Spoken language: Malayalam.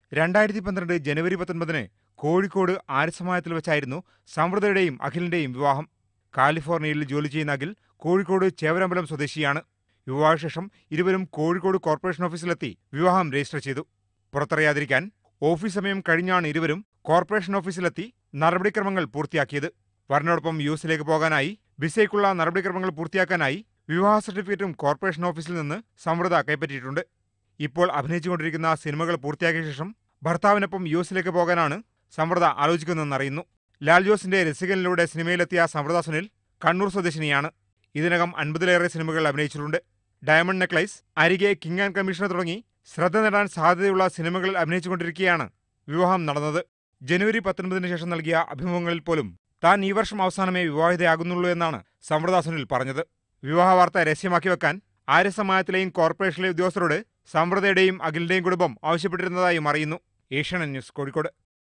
രണ്ടായിരത്തി പന്ത്രണ്ട് ജനുവരി പത്തൊൻപതിന് കോഴിക്കോട് ആര്യസമായത്തിൽ വെച്ചായിരുന്നു സമൃദ്ധയുടെയും അഖിലിന്റെയും വിവാഹം കാലിഫോർണിയയിൽ ജോലി ചെയ്യുന്ന അഖിൽ കോഴിക്കോട് ചേവരമ്പലം സ്വദേശിയാണ് വിവാഹശേഷം ഇരുവരും കോഴിക്കോട് കോർപ്പറേഷൻ ഓഫീസിലെത്തി വിവാഹം രജിസ്റ്റർ ചെയ്തു പുറത്തറിയാതിരിക്കാൻ ഓഫീസ് സമയം കഴിഞ്ഞാണ് ഇരുവരും കോർപ്പറേഷൻ ഓഫീസിലെത്തി നടപടിക്രമങ്ങൾ പൂർത്തിയാക്കിയത് വരനോടൊപ്പം യു എസിലേക്ക് പോകാനായി വിസയ്ക്കുള്ള നടപടിക്രമങ്ങൾ പൂർത്തിയാക്കാനായി വിവാഹ സർട്ടിഫിക്കറ്റും കോർപ്പറേഷൻ ഓഫീസിൽ നിന്ന് സമൃദ്ധ കൈപ്പറ്റിയിട്ടുണ്ട് ഇപ്പോൾ അഭിനയിച്ചുകൊണ്ടിരിക്കുന്ന സിനിമകൾ പൂർത്തിയാക്കിയ ശേഷം ഭർത്താവിനൊപ്പം യു എസിലേക്ക് പോകാനാണ് സമൃദ്ധ ആലോചിക്കുന്നതെന്നറിയുന്നു ലാൽ ജോസിന്റെ രസികനിലൂടെ സിനിമയിലെത്തിയ സമൃദ്ധ സുനിൽ കണ്ണൂർ സ്വദേശിനിയാണ് ഇതിനകം അൻപതിലേറെ സിനിമകൾ അഭിനയിച്ചിട്ടുണ്ട് Diamond Necklace Arike King and Commissioner തുടങ്ങി ശ്രദ്ധ നേടാൻ സാധ്യതയുള്ള സിനിമകളിൽ അഭിനയിച്ചുകൊണ്ടിരിക്കെയാണ് വിവാഹം നടന്നത് ജനുവരി പത്തൊൻപതിന് ശേഷം നൽകിയ അഭിമുഖങ്ങളിൽ പോലും താൻ ഈ വർഷം അവസാനമേ വിവാഹിതയാകുന്നുള്ളൂ എന്നാണ് സമൃദ്ധ സുനിൽ പറഞ്ഞത് വിവാഹ വാർത്ത രഹസ്യമാക്കി വെക്കാൻ ആര്യസമായത്തിലെയും കോർപ്പറേഷനിലെ ഉദ്യോഗസ്ഥരോട് സമൃദ്ധയുടെയും അഖിലിന്റെയും കുടുംബം ആവശ്യപ്പെട്ടിരുന്നതായും അറിയുന്നു ഏഷ്യാനെറ്റ് ന്യൂസ് കോഴിക്കോട്